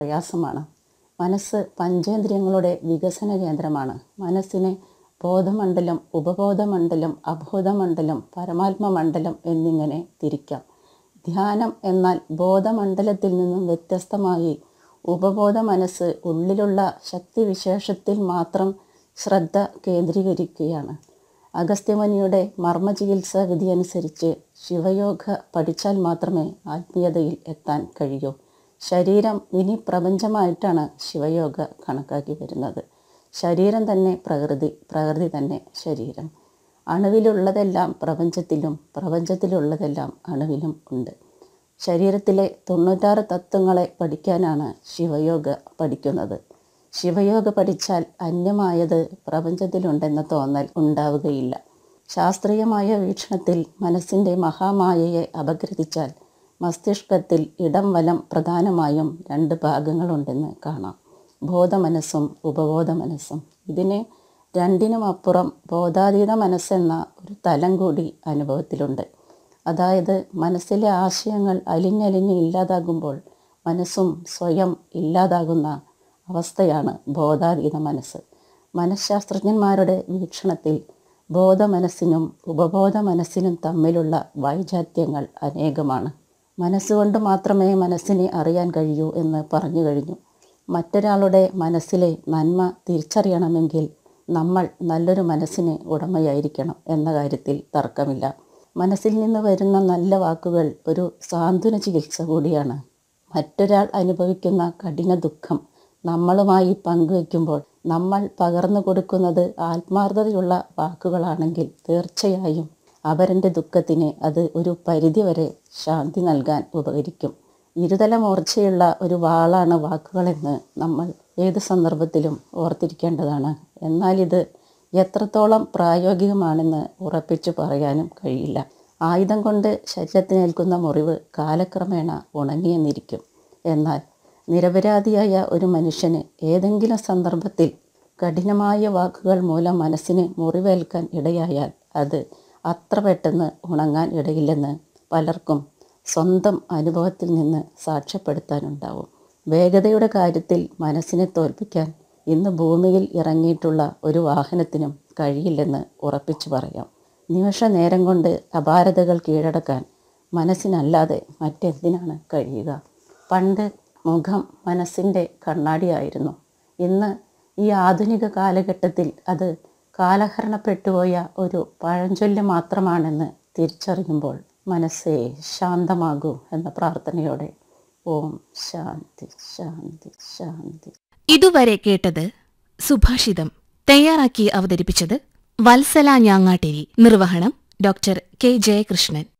പ്രയാസമാണ് മനസ്സ് പഞ്ചേന്ദ്രിയങ്ങളുടെ വികസന കേന്ദ്രമാണ് മനസ്സിനെ ബോധമണ്ഡലം ഉപബോധമണ്ഡലം അബോധമണ്ഡലം പരമാത്മമണ്ഡലം എന്നിങ്ങനെ തിരിക്കാം ധ്യാനം എന്നാൽ ബോധമണ്ഡലത്തിൽ നിന്നും വ്യത്യസ്തമായി ഉപബോധ മനസ്സ് ഉള്ളിലുള്ള ശക്തിവിശേഷത്തിൽ മാത്രം ശ്രദ്ധ കേന്ദ്രീകരിക്കുകയാണ് അഗസ്ത്യമുനിയുടെ മർമ്മചികിത്സാ വിധി അനുസരിച്ച് ശിവയോഗ പഠിച്ചാൽ മാത്രമേ ആത്മീയതയിൽ എത്താൻ കഴിയൂ ശരീരം ഇനി പ്രപഞ്ചമായിട്ടാണ് ശിവയോഗ കണക്കാക്കി വരുന്നത് ശരീരം തന്നെ പ്രകൃതി പ്രകൃതി തന്നെ ശരീരം അണുവിലുള്ളതെല്ലാം പ്രപഞ്ചത്തിലും പ്രപഞ്ചത്തിലുള്ളതെല്ലാം അണുവിലും ഉണ്ട് ശരീരത്തിലെ തൊണ്ണൂറ്റാറ് തത്വങ്ങളെ പഠിക്കാനാണ് ശിവയോഗ പഠിക്കുന്നത് ശിവയോഗ പഠിച്ചാൽ അന്യമായത് പ്രപഞ്ചത്തിലുണ്ടെന്ന തോന്നൽ ഉണ്ടാവുകയില്ല ശാസ്ത്രീയമായ വീക്ഷണത്തിൽ മനസ്സിൻ്റെ മഹാമായയെ അപഗ്രഥിച്ചാൽ മസ്തിഷ്കത്തിൽ ഇടം വലം പ്രധാനമായും രണ്ട് ഭാഗങ്ങളുണ്ടെന്ന് കാണാം ബോധമനസ്സും ഉപബോധ മനസ്സും ഇതിന് രണ്ടിനും അപ്പുറം ബോധാതീത മനസ്സെന്ന ഒരു തലം കൂടി അനുഭവത്തിലുണ്ട് അതായത് മനസ്സിലെ ആശയങ്ങൾ അലിഞ്ഞലിഞ്ഞ് ഇല്ലാതാകുമ്പോൾ മനസ്സും സ്വയം ഇല്ലാതാകുന്ന അവസ്ഥയാണ് ബോധാതീത മനസ്സ് മനഃശാസ്ത്രജ്ഞന്മാരുടെ വീക്ഷണത്തിൽ ബോധമനസ്സിനും ഉപബോധ മനസ്സിനും തമ്മിലുള്ള വൈജാത്യങ്ങൾ അനേകമാണ് മനസ്സുകൊണ്ട് മാത്രമേ മനസ്സിനെ അറിയാൻ കഴിയൂ എന്ന് പറഞ്ഞു കഴിഞ്ഞു മറ്റൊരാളുടെ മനസ്സിലെ നന്മ തിരിച്ചറിയണമെങ്കിൽ നമ്മൾ നല്ലൊരു മനസ്സിന് ഉടമയായിരിക്കണം എന്ന കാര്യത്തിൽ തർക്കമില്ല മനസ്സിൽ നിന്ന് വരുന്ന നല്ല വാക്കുകൾ ഒരു സാന്ത്വന ചികിത്സ കൂടിയാണ് മറ്റൊരാൾ അനുഭവിക്കുന്ന കഠിന ദുഃഖം നമ്മളുമായി പങ്കുവയ്ക്കുമ്പോൾ നമ്മൾ പകർന്നു കൊടുക്കുന്നത് ആത്മാർത്ഥതയുള്ള വാക്കുകളാണെങ്കിൽ തീർച്ചയായും അവരൻ്റെ ദുഃഖത്തിന് അത് ഒരു പരിധിവരെ ശാന്തി നൽകാൻ ഉപകരിക്കും ഇരുതല മൂർച്ചയുള്ള ഒരു വാളാണ് വാക്കുകളെന്ന് നമ്മൾ ഏത് സന്ദർഭത്തിലും ഓർത്തിരിക്കേണ്ടതാണ് എന്നാൽ ഇത് എത്രത്തോളം പ്രായോഗികമാണെന്ന് ഉറപ്പിച്ചു പറയാനും കഴിയില്ല ആയുധം കൊണ്ട് ശരീരത്തിനേൽക്കുന്ന മുറിവ് കാലക്രമേണ ഉണങ്ങിയെന്നിരിക്കും എന്നാൽ നിരപരാധിയായ ഒരു മനുഷ്യന് ഏതെങ്കിലും സന്ദർഭത്തിൽ കഠിനമായ വാക്കുകൾ മൂലം മനസ്സിന് മുറിവേൽക്കാൻ ഇടയായാൽ അത് അത്ര പെട്ടെന്ന് ഉണങ്ങാൻ ഇടയില്ലെന്ന് പലർക്കും സ്വന്തം അനുഭവത്തിൽ നിന്ന് സാക്ഷ്യപ്പെടുത്താനുണ്ടാവും വേഗതയുടെ കാര്യത്തിൽ മനസ്സിനെ തോൽപ്പിക്കാൻ ഇന്ന് ഭൂമിയിൽ ഇറങ്ങിയിട്ടുള്ള ഒരു വാഹനത്തിനും കഴിയില്ലെന്ന് ഉറപ്പിച്ചു പറയാം നിമിഷ നേരം കൊണ്ട് അപാരതകൾ കീഴടക്കാൻ മനസ്സിനല്ലാതെ മറ്റെന്തിനാണ് കഴിയുക പണ്ട് മുഖം മനസ്സിൻ്റെ കണ്ണാടിയായിരുന്നു ഇന്ന് ഈ ആധുനിക കാലഘട്ടത്തിൽ അത് കാലഹരണപ്പെട്ടുപോയ ഒരു പഴഞ്ചൊല്ല് മാത്രമാണെന്ന് തിരിച്ചറിയുമ്പോൾ മനസ്സേ ശാന്തമാകൂ എന്ന പ്രാർത്ഥനയോടെ ഓം ശാന്തി ശാന്തി ശാന്തി ഇതുവരെ കേട്ടത് സുഭാഷിതം തയ്യാറാക്കി അവതരിപ്പിച്ചത് വത്സല ഞാങ്ങാട്ടേരി നിർവഹണം ഡോക്ടർ കെ ജയകൃഷ്ണൻ